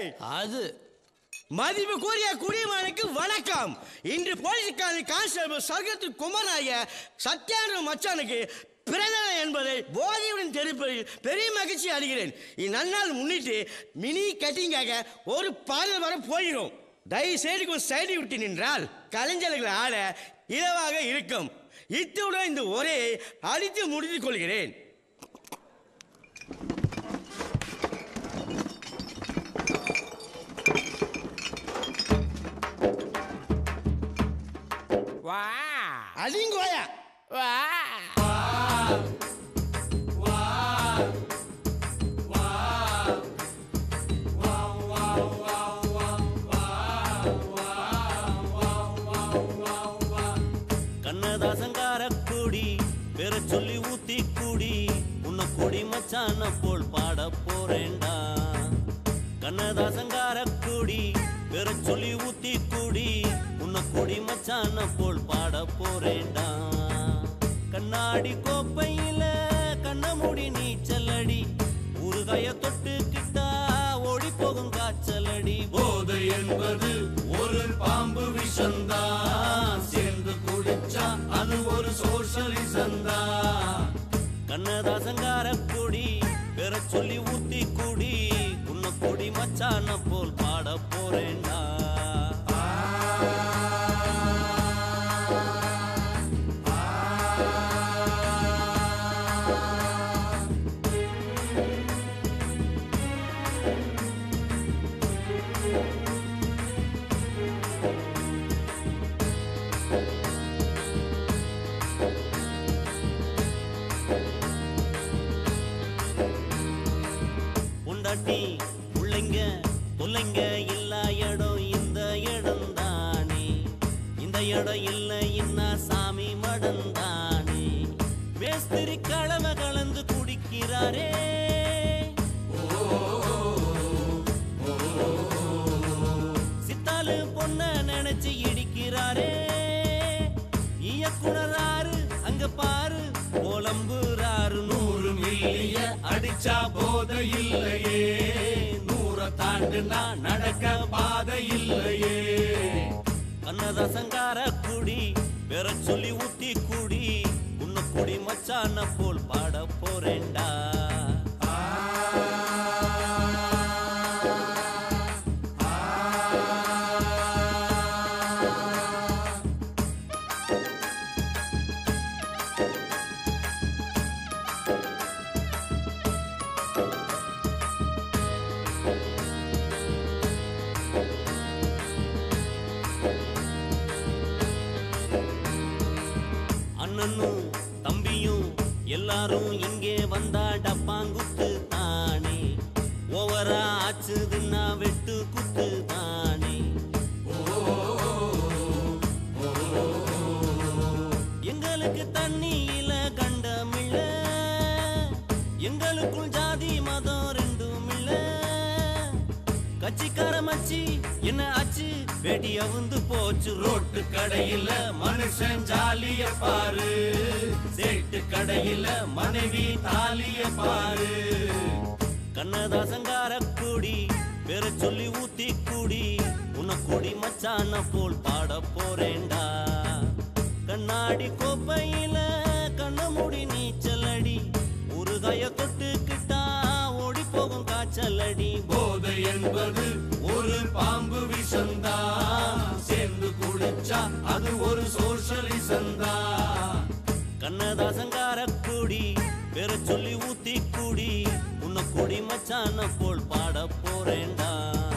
அது மதிப்பு கூறிய குடிமகனுக்கு வணக்கம் இன்று போலீஸ்கார கான்ஸ்டபிள் சர்க்கத்து குமராய சத்யானந்த மச்சானுக்கு பிறந்தநாள் என்பதை போதையுடன் தெரிவிப்பதில் பெரிய மகிழ்ச்சி அடைகிறேன் இந்நன்னாள் முன்னிட்டு மினி கட்டிங்காக ஒரு பாடல் வர போகிறோம் தயவு செய்து கொஞ்சம் சைடு விட்டு நின்றால் கலைஞர்கள் ஆட இலவாக இருக்கும் இத்துடன் இந்த உரையை அடித்து முடித்துக் கொள்கிறேன் வா அடிங்கோயா வா கண்ணதாசங்கார கூடி பெற சொல்லி ஊத்தி கூடி உன்னை கொடி மச்சான போல் பாட போறேன்டா கண்ணதாசங்கார கூடி பெற சொல்லி ஊத்தி கூடி உன்னை கொடி மச்சான போல் பாட போறேன்டா கண்ணாடி கோப்பையில கண்ண மூடி நீச்சலடி ஊறுகாய தொட்டுக்கிட்டா ஓடி போகும் காய்ச்சலடி போதை என்பது ஒரு பாம்பு விஷந்தான் சேர்ந்து குடிச்சா அது ஒரு சோஷலிசந்தா கண்ணதாசங்கார குடி பெற சொல்லி ஊத்தி குடி உன்னை கொடி மச்சான போல் பாட போறேன்டா பொண்டாட்டி பிள்ளைங்க தொல்லைங்க இல்லா இடம் இந்த இடம் தானே இந்த இடம் இல்லை இன்னா சாமி மடம் தானே மேஸ்திரி கலவை கலந்து குடிக்கிறாரே சித்தாலு பொண்ண நினைச்சு இடிக்கிறாரே இயக்குனராரு அங்க பாரு புலம்புறாரு நூறு மில்லிய அடிச்சா போத இல்லையே நூற தாண்டுனா நடக்க பாதை இல்லையே கண்ணதாசங்கார குடி பெற சொல்லி ஊத்தி குடி உன்னை குடி மச்சான போல் பாட போறேன்டா அண்ணனும் தம்பியும் எல்லாரும் இங்கே வந்தா டப்பாங்குத்து தானே ஓவரா ஆச்சுதுன்னா வெட்டு குத்து தானே எங்களுக்கு தண்ணியில கண்டமில்ல எங்களுக்குள் ஜாதி மதம் ரெண்டும் இல்ல கட்சிக்கார மச்சி என்ன ஆச்சு வெடி அவுந்து போச்சு ரோட்டு கடையில மனுஷன் ஜாலிய பாரு சேட்டு கடையில மனைவி தாலிய பாரு கண்ணதாசங்கார கூடி பெற சொல்லி ஊத்தி கூடி உன்னை கொடி மச்சான போல் பாட போறேன்டா கண்ணாடி கோப்பையில கண்ண மூடி நீச்சலடி ஊறுகாய தொட்டுக்கிட்டா ஓடி போகும் காய்ச்சலடி போதை என்பது ஒரு பாம்பு விஷந்தா சேர்ந்து குடிச்சா அது ஒரு சோஷலிசந்தா கண்ணதாசங்கார கூடி பெற சொல்லி ஊத்தி கூடி உன்னை கொடி மச்சான போல் பாட போறேன்டா